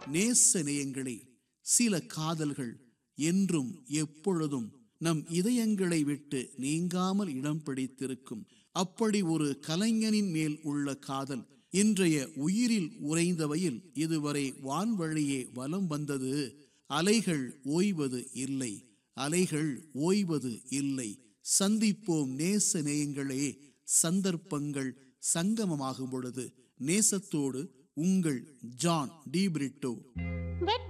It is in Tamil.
நேச நேயங்களே சில காதல்கள் என்றும் எப்பொழுதும் நம் இதயங்களை விட்டு நீங்காமல் இடம் பிடித்திருக்கும் அப்படி ஒரு கலைஞனின் மேல் உள்ள காதல் இன்றைய உயிரில் உறைந்தவையில் இதுவரை வான்வழியே வலம் வந்தது அலைகள் ஓய்வது இல்லை அலைகள் ஓய்வது இல்லை சந்திப்போம் நேச நேயங்களே சந்தர்ப்பங்கள் சங்கமமாகும் பொழுது நேசத்தோடு உங்கள் ஜான் டி பிரிட்டோ